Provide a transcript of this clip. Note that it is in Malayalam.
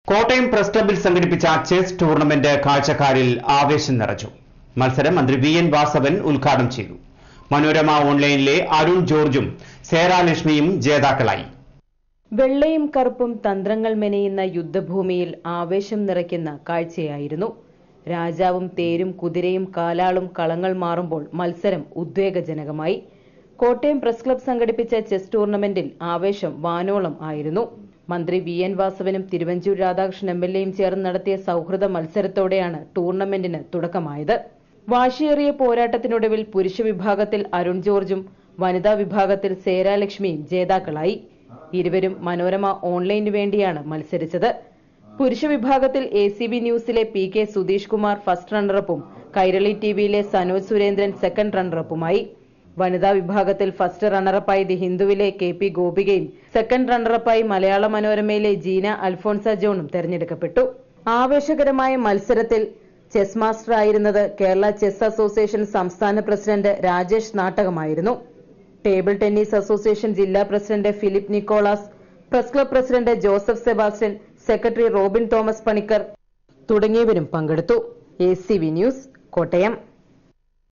കോട്ടയം പ്രസ് ക്ലബിൽ സംഘടിപ്പിച്ച ചെസ് ടൂർണമെന്റ് കാഴ്ചക്കാരിൽ ആവേശം നിറച്ചു മത്സരം മന്ത്രി വി എൻ വാസവൻ ഉദ്ഘാടനം ചെയ്തു മനോരമ ഓൺലൈനിലെ അരുൺ ജോർജും സേറാലക്ഷ്മിയും ജേതാക്കളായി വെള്ളയും കറുപ്പും തന്ത്രങ്ങൾ മെനയുന്ന യുദ്ധഭൂമിയിൽ ആവേശം നിറയ്ക്കുന്ന കാഴ്ചയായിരുന്നു രാജാവും തേരും കുതിരയും കാലാളും കളങ്ങൾ മാറുമ്പോൾ മത്സരം ഉദ്വേഗജനകമായി കോട്ടയം പ്രസ് ക്ലബ് സംഘടിപ്പിച്ച ചെസ് ടൂർണമെന്റിൽ ആവേശം വാനോളം ആയിരുന്നു മന്ത്രി വി എൻ വാസവനും തിരുവഞ്ചൂർ രാധാകൃഷ്ണൻ എം എൽ എയും ചേർന്ന് നടത്തിയ സൗഹൃദ മത്സരത്തോടെയാണ് ടൂർണമെന്റിന് തുടക്കമായത് വാശിയേറിയ പോരാട്ടത്തിനൊടുവിൽ പുരുഷ വിഭാഗത്തിൽ അരുൺ ജോർജും വനിതാ വിഭാഗത്തിൽ സേരാലക്ഷ്മിയും ജേതാക്കളായി ഇരുവരും മനോരമ ഓൺലൈനു വേണ്ടിയാണ് മത്സരിച്ചത് പുരുഷ വിഭാഗത്തിൽ എ സി ബി ന്യൂസിലെ P K Sudheesh Kumar first റണ്ണറപ്പും കൈരളി ടിവിയിലെ സനോജ് സുരേന്ദ്രൻ സെക്കൻഡ് റണ്ണറപ്പുമായി വനിതാ വിഭാഗത്തിൽ ഫസ്റ്റ് റണ്ണറപ്പായി ദി ഹിന്ദുവിലെ കെ പി ഗോപികയും സെക്കൻഡ് റണ്ണറപ്പായി മലയാള മനോരമയിലെ ജീന അൽഫോൺസ ജോണും തെരഞ്ഞെടുക്കപ്പെട്ടു ആവേശകരമായ മത്സരത്തിൽ ചെസ് മാസ്റ്റർ ആയിരുന്നത് കേരള ചെസ് അസോസിയേഷൻ സംസ്ഥാന പ്രസിഡന്റ് രാജേഷ് നാട്ടകമായിരുന്നു ടേബിൾ ടെന്നീസ് അസോസിയേഷൻ ജില്ലാ president Philip Nicholas press club president Joseph Sebastian secretary Robin Thomas Panicker തുടങ്ങിയവരും പങ്കെടുത്തു എ ന്യൂസ് കോട്ടയം